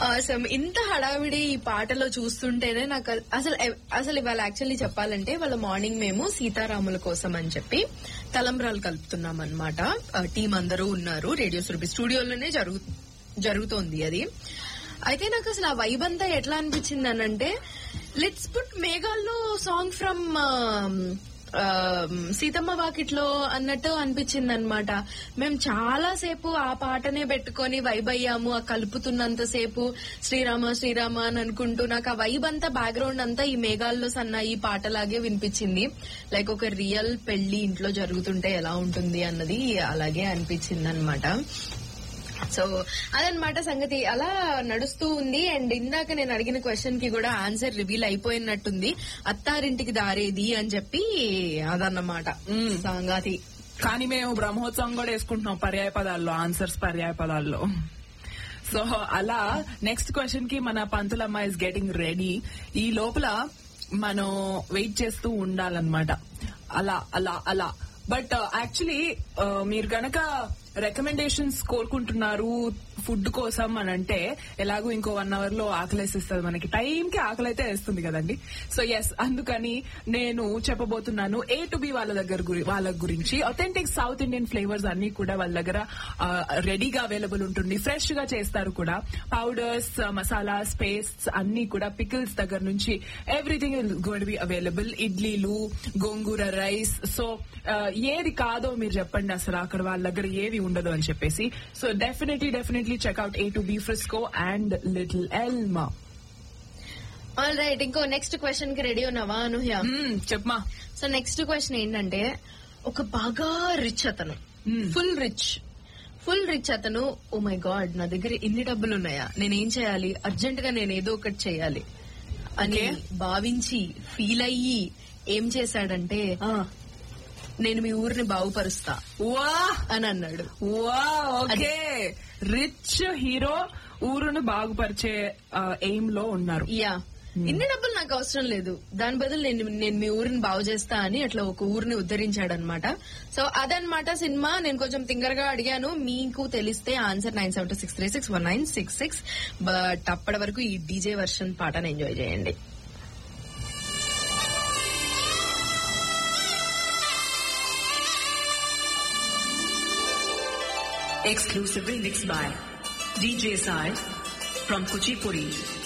అసలు ఇంత హడావిడి ఈ పాటలో చూస్తుంటేనే నాకు అ- అసలు ఎ- అసలు ఇవాళ యాక్చువల్లీ చెప్పాలంటే వాళ్ళ మార్నింగ్ మేము సీతారాముల కోసం అని చెప్పి తలంబ్రాలు కలుపుతున్నాం అనమాట టీం అందరూ ఉన్నారు రేడియో సురభి స్టూడియోలోనే జరుగు జరుగుతోంది అది అయితే నాకు అసలు ఆ వైబ్ అంతా ఎట్లా అనిపించింది అని అంటే లెట్స్ పుట్ మేఘాల్లో సాంగ్ ఫ్రమ్ సీతమ్మ వాకిట్లో అన్నట్టు అనిపించింది అనమాట మేము చాలా సేపు ఆ పాటనే పెట్టుకొని వైబ్ అయ్యాము ఆ కలుపుతున్నంత సేపు శ్రీరామ శ్రీరామ అని అనుకుంటూ నాకు ఆ వైబ్ అంతా బ్యాక్గ్రౌండ్ అంతా ఈ మేఘాల్లో సన్న ఈ పాటలాగే వినిపించింది లైక్ ఒక రియల్ పెళ్లి ఇంట్లో జరుగుతుంటే ఎలా ఉంటుంది అన్నది అలాగే అనిపించింది అనమాట సో అదనమాట సంగతి అలా నడుస్తూ ఉంది అండ్ ఇందాక నేను అడిగిన క్వశ్చన్ కి కూడా ఆన్సర్ రివీల్ అయిపోయినట్టుంది అత్తారింటికి దారేది అని చెప్పి అదన్నమాట మ్మ్. సంగతి కానీ మేము బ్రహ్మోత్సవం కూడా వేసుకుంటున్నాం పర్యాయ పదాల్లో ఆన్సర్స్ పర్యాయ పదాల్లో సో అలా నెక్స్ట్ క్వశ్చన్ కి మన పంతులమ్మ ఇస్ గెటింగ్ రెడీ ఈ లోపల మనం వెయిట్ చేస్తూ ఉండాలన్నమాట అలా అలా అలా బట్ యాక్చువల్లీ మీరు గనక రికమెండేషన్స్ కోరుకుంటున్నారు ఫుడ్ కోసం అని అంటే ఎలాగో ఇంకో వన్ అవర్ లో ఆకలేసిస్తుంది మనకి టైం కి ఆకలి అయితే వేస్తుంది కదండి సో ఎస్ అందుకని నేను చెప్పబోతున్నాను ఏ టు బి వాళ్ళ దగ్గర గురి- వాళ్ళ గురించి అథెంటిక్ సౌత్ ఇండియన్ ఫ్లేవర్స్ అన్ని కూడా వాళ్ళ దగ్గర రెడీగా అవైలబుల్ ఉంటుంది ఫ్రెష్ గా చేస్తారు కూడా పౌడర్స్ మసాలాస్ పేస్ట్స్ అన్ని కూడా పికిల్స్ దగ్గర నుంచి ఎవ్రీథింగ్ గోడ్ బి అవైలబుల్ ఇడ్లీలు గోంగూర రైస్ సో ఏది కాదో మీరు చెప్పండి అసలు అక్కడ వాళ్ళ దగ్గర ఏవి ఉండదు అని చెప్పేసి so definitely definitely check out A to B Frisco and little Elma all right ఇంకో నెక్స్ట్ క్వశ్చన్ కి రెడీ ఉన్నావా అనుహ్య చెప్పమా సో నెక్స్ట్ క్వశ్చన్ ఏంటంటే ఒక బాగా రిచ్ అతను Hmm. Full rich full rich అతను ఓ మై గాడ్ నా దగ్గర ఇన్ని డబ్బులు ఉన్నాయా నేనేం చేయాలి అర్జెంట్ గా నేను ఏదో ఒకటి చేయాలి అని Okay. భావించి ఫీల్ అయ్యి ఏం చేశాడంటే నేను మీ ఊరిని బాగుపరుస్తా వా అని అన్నాడు వా ఓకే రిచ్ హీరో ఊరును బాగుపరిచే ఎయిమ్ లో ఉన్నారు యా ఇన్ని డబ్బులు నాకు అవసరం లేదు దాని బదులు నేను నేను మీ ఊరిని బాగు చేస్తా అని అట్లా ఒక ఊరిని ఉద్ధరించాడనమాట సో అదనమాట సినిమా నేను కొంచెం తింగరగా అడిగాను మీకు తెలిస్తే answer nine seven six three six one nine six six but అప్పటి వరకు ఈ డీజే వర్షన్ పాటను ఎంజాయ్ చేయండి Exclusive remix by DJ Sai from Kuchipuri.